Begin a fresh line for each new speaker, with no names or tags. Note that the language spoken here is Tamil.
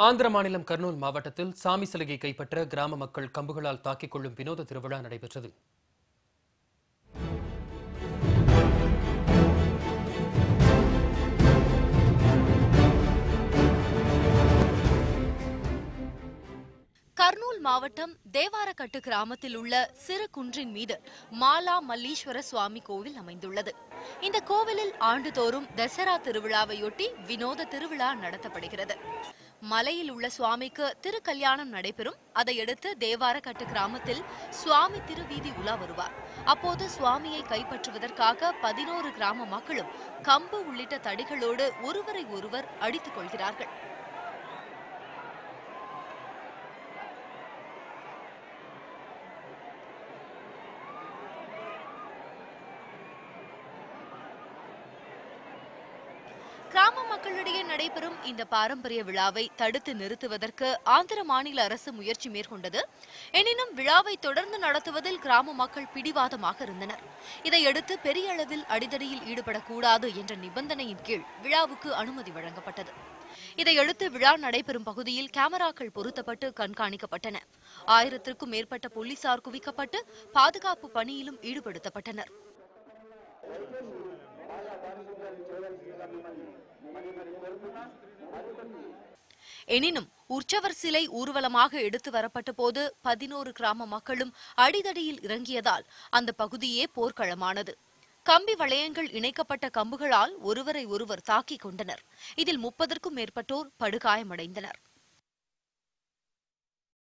ஆந்திர மாநிலம் கர்னூல் மாவட்டத்தில் சாமி சிலையை கைப்பற்ற கிராம மக்கள் கம்புகளால் தாக்கிக் கொள்ளும் வினோத திருவிழா நடைபெற்றது
கர்னூல் மாவட்டம் தேவாரக்கட்டு கிராமத்தில் உள்ள சிறு குன்றின் மீது மாலா மல்லீஸ்வர சுவாமி கோவில் அமைந்துள்ளது இந்த கோவிலில் ஆண்டுதோறும் தசரா திருவிழாவையொட்டி வினோத திருவிழா நடத்தப்படுகிறது மலையில் உள்ள சுவாமிக்கு திருக்கல்யாணம் நடைபெறும் அதையடுத்து தேவாரக்கட்டு கிராமத்தில் சுவாமி திருவீதி உலா வருவார் அப்போது சுவாமியை கைப்பற்றுவதற்காக பதினோரு கிராம மக்களும் கம்பு உள்ளிட்ட தடிகளோடு ஒருவரை ஒருவர் அடித்துக் கொள்கிறார்கள் கிராம மக்களிடையே நடைபெறும் இந்த பாரம்பரிய விழாவை தடுத்து நிறுத்துவதற்கு ஆந்திர மாநில அரசு முயற்சி மேற்கொண்டது எனினும் விழாவை தொடர்ந்து நடத்துவதில் கிராம மக்கள் பிடிவாதமாக இருந்தனர் இதையடுத்து பெரிய அளவில் அடிதடியில் ஈடுபடக்கூடாது என்ற நிபந்தனையின் கீழ் விழாவுக்கு அனுமதி வழங்கப்பட்டது இதையடுத்து விழா நடைபெறும் பகுதியில் கேமராக்கள் பொருத்தப்பட்டு கண்காணிக்கப்பட்டன ஆயிரத்திற்கும் மேற்பட்ட போலீசார் குவிக்கப்பட்டு பாதுகாப்பு பணியிலும் ஈடுபடுத்தப்பட்டனர் எனினும் உற்சவர் சிலை ஊர்வலமாக எடுத்து வரப்பட்ட போது பதினோரு கிராம மக்களும் அடிதடியில் இறங்கியதால் அந்த பகுதியே போர்க்களமானது கம்பி வளையங்கள் இணைக்கப்பட்ட கம்புகளால் ஒருவரை ஒருவர் தாக்கிக் கொண்டனர் இதில் முப்பதற்கும் மேற்பட்டோர் படுகாயமடைந்தனர்